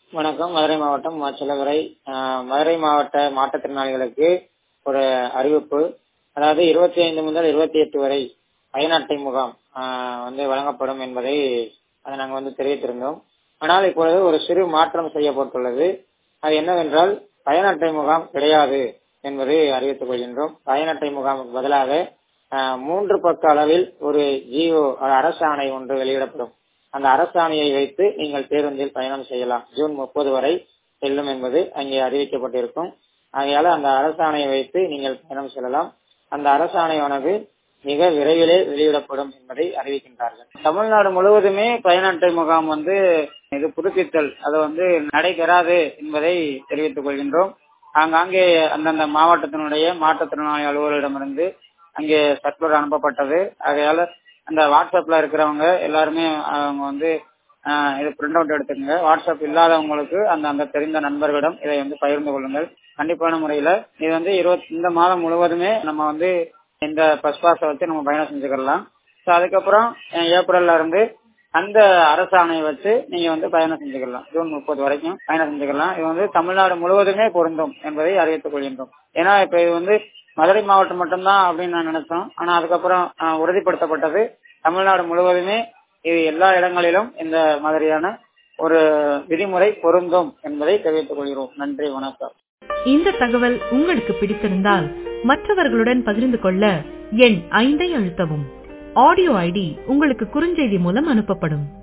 வணக்கம் மதுரை மாவட்டம் மாச்சலவரை மதுரை மாவட்ட மாற்றுத்திறனாளிகளுக்கு ஒரு அறிவிப்பு அதாவது இருபத்தி ஐந்து முதல் இருபத்தி எட்டு வரை பயண அட்டை முகாம் ஆஹ் வந்து வழங்கப்படும் என்பதை அதை நாங்கள் வந்து தெரிவித்திருந்தோம் ஆனால் இப்பொழுது ஒரு சிறு மாற்றம் செய்யப்பட்டுள்ளது அது என்னவென்றால் பயண அட்டை முகாம் கிடையாது என்பதை அறிவித்துக் கொள்கின்றோம் பயண அட்டை முகாமுக்கு பதிலாக ஆஹ் மூன்று பக்க அளவில் ஒரு ஜியோ அரசாணை ஒன்று வெளியிடப்படும் அந்த அரசாணையை வைத்து நீங்கள் பேருந்தில் பயணம் செய்யலாம் ஜூன் முப்பது வரை செல்லும் என்பது அங்கே அறிவிக்கப்பட்டிருக்கும் ஆகையால அந்த அரசாணையை வைத்து நீங்கள் பயணம் செல்லலாம் அந்த அரசாணையானது மிக விரைவிலே வெளியிடப்படும் என்பதை அறிவிக்கின்றார்கள் தமிழ்நாடு முழுவதுமே பயண அட்டை முகாம் வந்து இது புதுப்பித்தல் அது வந்து நடைபெறாது என்பதை தெரிவித்துக் கொள்கின்றோம் ஆங்காங்கே அந்தந்த மாவட்டத்தினுடைய மாற்றுத்திறனாளி அலுவலரிடமிருந்து அங்கே சர்க்குலர் அனுப்பப்பட்டது ஆகையால அந்த வாட்ஸ்அப்ல இருக்கிறவங்க எல்லாருமே அவங்க வந்து இது பிரிண்ட் அவுட் எடுத்துக்கங்க வாட்ஸ்அப் இல்லாதவங்களுக்கு அந்த அந்த தெரிந்த நண்பர்களிடம் இதை வந்து பகிர்ந்து கொள்ளுங்கள் கண்டிப்பான முறையில இது வந்து இருபத்தி இந்த மாதம் முழுவதுமே நம்ம வந்து இந்த பஸ் பாஸை வச்சு நம்ம பயணம் செஞ்சுக்கலாம் ஸோ அதுக்கப்புறம் ஏப்ரல்ல இருந்து அந்த அரசாணையை வச்சு நீங்க வந்து பயணம் செஞ்சுக்கலாம் ஜூன் முப்பது வரைக்கும் பயணம் செஞ்சுக்கலாம் இது வந்து தமிழ்நாடு முழுவதுமே பொருந்தும் என்பதை அறிவித்துக் கொள்கின்றோம் ஏன்னா இப்ப இது வந்து மதுரை மாவட்டம் மட்டும்தான் அப்படின்னு நான் நினைச்சோம் ஆனா அதுக்கப்புறம் உறுதிப்படுத்தப்பட்டது தமிழ்நாடு முழுவதுமே இது எல்லா இடங்களிலும் இந்த மாதிரியான ஒரு விதிமுறை பொருந்தும் என்பதை தெரிவித்துக் கொள்கிறோம் நன்றி வணக்கம் இந்த தகவல் உங்களுக்கு பிடித்திருந்தால் மற்றவர்களுடன் பகிர்ந்து கொள்ள எண் ஐந்தை அழுத்தவும் ஆடியோ ஐடி உங்களுக்கு குறுஞ்செய்தி மூலம் அனுப்பப்படும்